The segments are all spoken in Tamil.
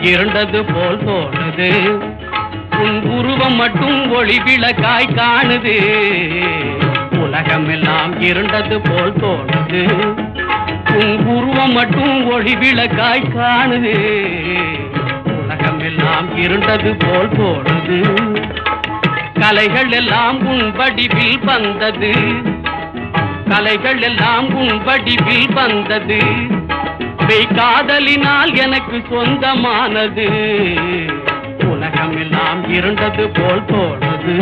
இருண்டது போல் தோணுது உன் உருவம் மட்டும் ஒளி விளக்காய் காணுது உலகம் எல்லாம் இருண்டது போல் தோணுது உன் உருவம் மட்டும் ஒளி விளக்காய் காணுது உலகம் எல்லாம் இருண்டது போல் தோணுது கலைகள் எல்லாம் உன் வடிவில் வந்தது கலைகள் எல்லாம் உன் வடிவில் வந்தது மெய் காதலினால் எனக்கு சொந்தமானது உலகம் எல்லாம் இருண்டது போல் தோணுது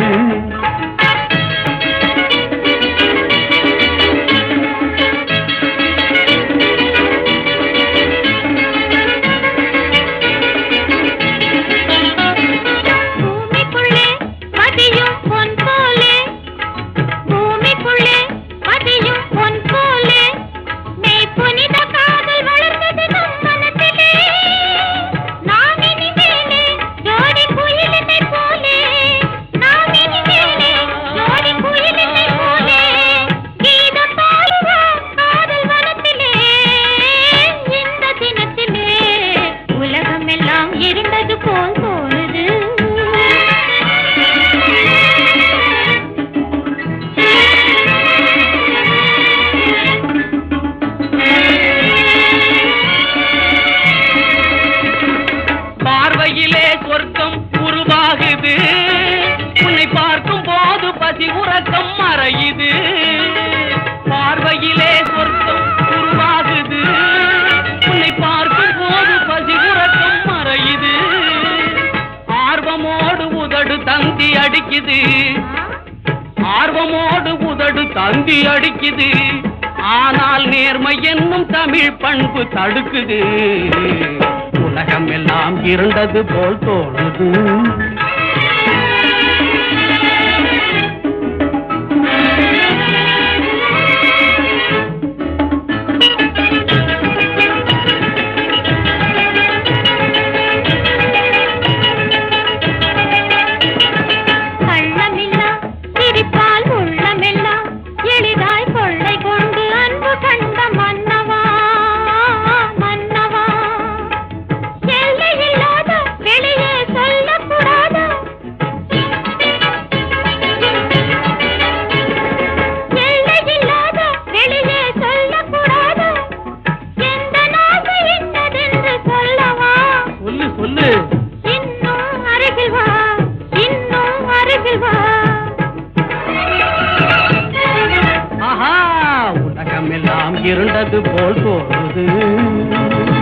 பூமிக்குள்ளே மதியும் பொன் போலே பூமிக்குள்ளே மதியும் பொன் போலே மெய் புனித காதல் வளர்ந்தது நம் மனத்திலே நாம் இனிமேலே ஜோடி குயிலினை போலே நாம் இனிமேலே ஜோடி குயிலினை போலே கீதம் பாடுவோம் காதல் வனத்திலே இந்த தினத்திலே உலகம் எல்லாம் இருண்டது போல் தோணுது பார்வையிலே சொர்க்கம் உருவாகுது உன்னை பார்க்கும் போது பசி உறக்கம் மறையுது பார்வையிலே சொர்க்கம் உருவாகுது உன்னை பார்க்கும் போது பசி உறக்கம் மறையுது ஆர்வமோடு உதடு தந்தி அடிக்குது ஆர்வமோடு உதடு தந்தி அடிக்குது ஆனால் நேர்மை என்னும் தமிழ் பண்பு தடுக்குது உலகம் எல்லாம் இருண்டது போல் தோணுது கள்ளமில்லா சிரிப்பால் உள்ளமெல்லாம் எளிதாய் கொள்ளை கொண்டு அன்பு கண்ட மன்னவா மன்னவா எல்லையில்லாத வெளியே சொல்லக்கூடாத எல்லையில்லாத வெளியே சொல்லக்கூடாத எந்த நாடு இன்னதென்று சொல்லவா சொல்லு சொல்லு இன்னும் அருகில் வா இன்னும் அருகில் வா ஆஹா உலகம் எல்லாம் இருண்டது போல் தோணுது